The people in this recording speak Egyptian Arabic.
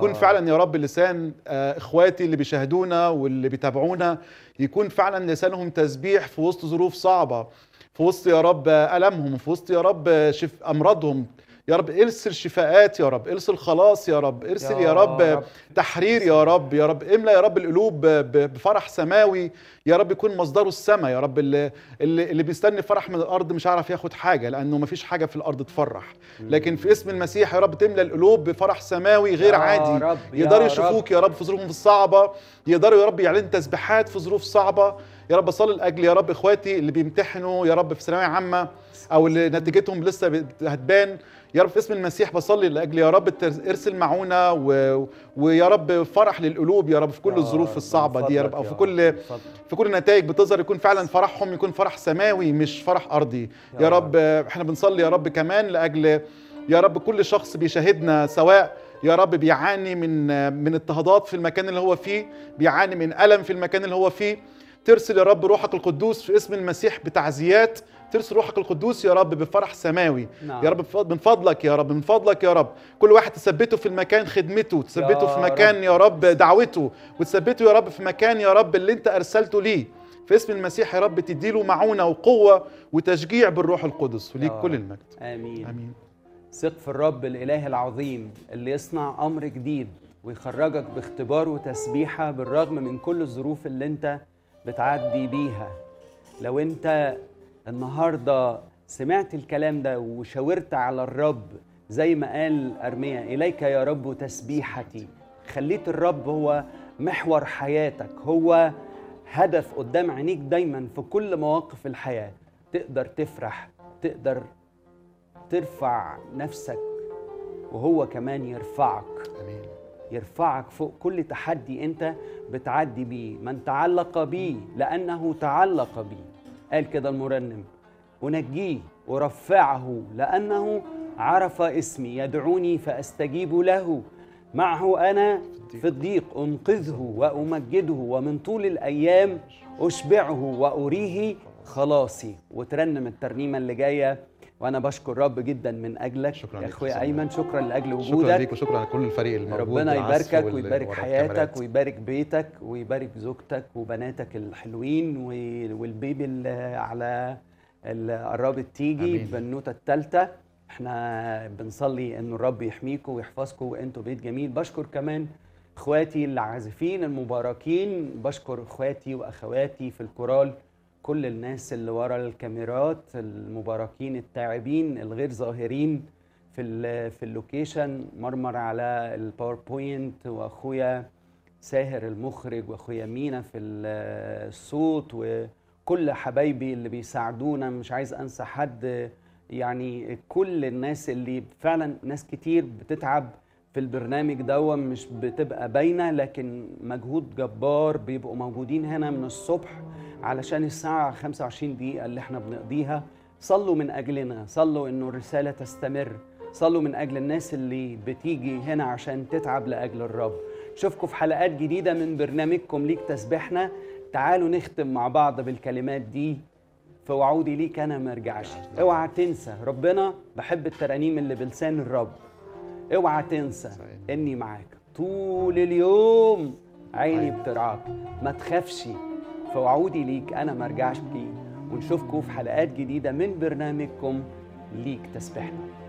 يكون فعلا يا رب لسان آه، اخواتي اللي بيشاهدونا واللي بيتابعونا يكون فعلا لسانهم تسبيح في وسط ظروف صعبه في وسط يا رب ألمهم في وسط يا رب شف أمراضهم يا رب ارسل شفاءات يا رب ارسل خلاص يا رب ارسل يا رب تحرير يا رب يا رب املا يا رب القلوب بفرح سماوي يا رب يكون مصدره السماء يا رب اللي, اللي, اللي بيستني فرح من الارض مش عارف ياخد حاجه لانه ما فيش حاجه في الارض تفرح لكن في اسم المسيح يا رب تملى القلوب بفرح سماوي غير عادي يقدروا يشوفوك يا رب في ظروفهم الصعبه يقدروا يا رب يعلنوا تسبيحات في ظروف صعبه يا رب اصلي لاجل يا رب اخواتي اللي بيمتحنوا يا رب في ثانويه عامه او اللي نتيجتهم لسه هتبان يا رب في اسم المسيح بصلي لاجل يا رب ارسل معونا و... ويا رب فرح للقلوب يا رب في كل الظروف الصعبه دي يا رب او في كل في كل النتائج بتظهر يكون فعلا فرحهم يكون فرح سماوي مش فرح ارضي يا, يا رب احنا بنصلي يا رب كمان لاجل يا رب كل شخص بيشاهدنا سواء يا رب بيعاني من من اضطهادات في المكان اللي هو فيه بيعاني من الم في المكان اللي هو فيه ترسل يا رب روحك القدوس في اسم المسيح بتعزيات ترسل روحك القدوس يا رب بفرح سماوي نعم. يا رب من فضلك يا رب من فضلك يا رب كل واحد تثبته في المكان خدمته تثبته في مكان رب. يا رب دعوته وتثبته يا رب في مكان يا رب اللي انت ارسلته ليه في اسم المسيح يا رب تديله معونه وقوه وتشجيع بالروح القدس وليك كل المجد امين امين ثق في الرب الاله العظيم اللي يصنع امر جديد ويخرجك باختبار وتسبيحه بالرغم من كل الظروف اللي انت بتعدي بيها لو انت النهارده سمعت الكلام ده وشاورت على الرب زي ما قال ارميا اليك يا رب تسبيحتي خليت الرب هو محور حياتك هو هدف قدام عينيك دايما في كل مواقف الحياه تقدر تفرح تقدر ترفع نفسك وهو كمان يرفعك امين يرفعك فوق كل تحدي انت بتعدي بيه من تعلق بي لانه تعلق بي قال كده المرنم انجيه ورفعه لانه عرف اسمي يدعوني فاستجيب له معه انا في الضيق انقذه وامجده ومن طول الايام اشبعه واريه خلاصي وترنم الترنيمه اللي جايه وانا بشكر رب جدا من اجلك شكرا يا اخويا ايمن شكرا لاجل وجودك شكرا ليك وشكرا لكل الفريق الموجود ربنا يباركك ويبارك حياتك ويبارك بيتك ويبارك زوجتك وبناتك الحلوين والبيبي اللي على اللي قربت تيجي البنوته الثالثه احنا بنصلي ان الرب يحميكم ويحفظكم وانتوا بيت جميل بشكر كمان اخواتي العازفين المباركين بشكر اخواتي واخواتي في الكورال كل الناس اللي ورا الكاميرات المباركين التاعبين الغير ظاهرين في في اللوكيشن مرمر على الباوربوينت واخويا ساهر المخرج واخويا مينا في الصوت وكل حبايبي اللي بيساعدونا مش عايز انسى حد يعني كل الناس اللي فعلا ناس كتير بتتعب في البرنامج دوا مش بتبقى باينه لكن مجهود جبار بيبقوا موجودين هنا من الصبح علشان الساعة 25 دقيقة اللي احنا بنقضيها صلوا من أجلنا صلوا إنه الرسالة تستمر صلوا من أجل الناس اللي بتيجي هنا عشان تتعب لأجل الرب شوفكم في حلقات جديدة من برنامجكم ليك تسبيحنا تعالوا نختم مع بعض بالكلمات دي في وعودي ليك أنا ما ارجعش اوعى تنسى ربنا بحب الترانيم اللي بلسان الرب اوعى تنسى اني معاك طول اليوم عيني بترعاك ما تخافش فوعودي ليك أنا ما ارجعش بيه ونشوفكم في حلقات جديدة من برنامجكم ليك تسبحنا